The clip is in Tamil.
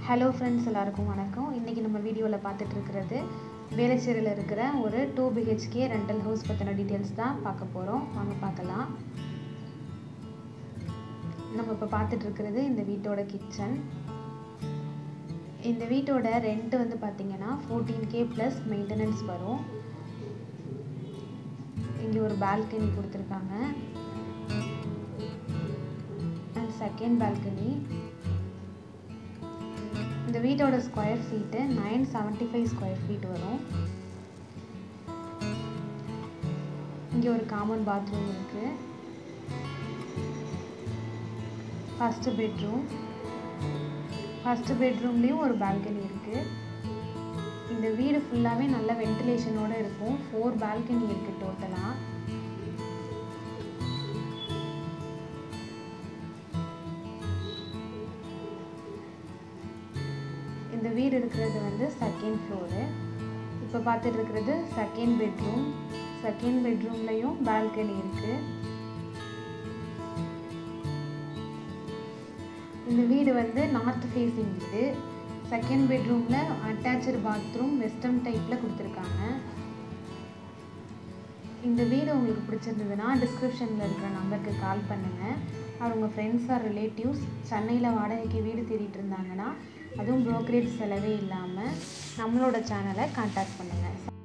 ஹலோ ஃப்ரெண்ட்ஸ் எல்லாருக்கும் வணக்கம் இன்றைக்கி நம்ம வீடியோவில் பார்த்துட்டு இருக்கிறது வேளச்சேரியில் இருக்கிற ஒரு டூ பிஹெச்கே ரெண்டல் ஹவுஸ் பற்றின டீட்டெயில்ஸ் தான் பார்க்க போகிறோம் வாங்க பார்க்கலாம் நம்ம இப்போ பார்த்துட்டு இருக்கிறது இந்த வீட்டோட கிச்சன் இந்த வீட்டோட ரெண்ட் வந்து பார்த்திங்கன்னா ஃபோர்டீன் கே ப்ளஸ் மெயின்டெனன்ஸ் வரும் இங்கே ஒரு பால்கனி கொடுத்துருக்காங்க அண்ட் செகண்ட் பால்கனி இந்த வீட்டோட square feet nine seventy five square feet வரும் இங்கே ஒரு காமன் பாத்ரூம் இருக்குது ஃபஸ்ட்டு பெட்ரூம் ஃபஸ்ட்டு பெட்ரூம்லேயும் ஒரு பால்கனி இருக்குது இந்த வீடு ஃபுல்லாகவே நல்ல வென்டிலேஷனோடு இருக்கும் ஃபோர் பால்கனி இருக்குது டோட்டலாக இந்த வீடு இருக்கிறது வந்து செகண்ட் ஃப்ளோரு இப்போ பார்த்துட்டு இருக்கிறது செகண்ட் பெட்ரூம் செகண்ட் பெட்ரூம்லேயும் பால்கனி இருக்குது இந்த வீடு வந்து நார்த் ஃபேஸிங் வீடு செகண்ட் பெட்ரூமில் அட்டாச்சு பாத்ரூம் வெஸ்டர்ன் டைப்பில் கொடுத்துருக்காங்க இந்த வீடு உங்களுக்கு பிடிச்சிருந்ததுன்னா டிஸ்கிரிப்ஷனில் இருக்கிற நம்பருக்கு கால் பண்ணுங்கள் அவர் உங்கள் ஃப்ரெண்ட்ஸ் ஆர் ரிலேட்டிவ்ஸ் சென்னையில் வாடகைக்கு வீடு தேடிட்டு இருந்தாங்கன்னா அதுவும் ப்ரோக்கரேஜ் செலவே இல்லாமல் நம்மளோட சேனலை கான்டாக்ட் பண்ணுங்கள்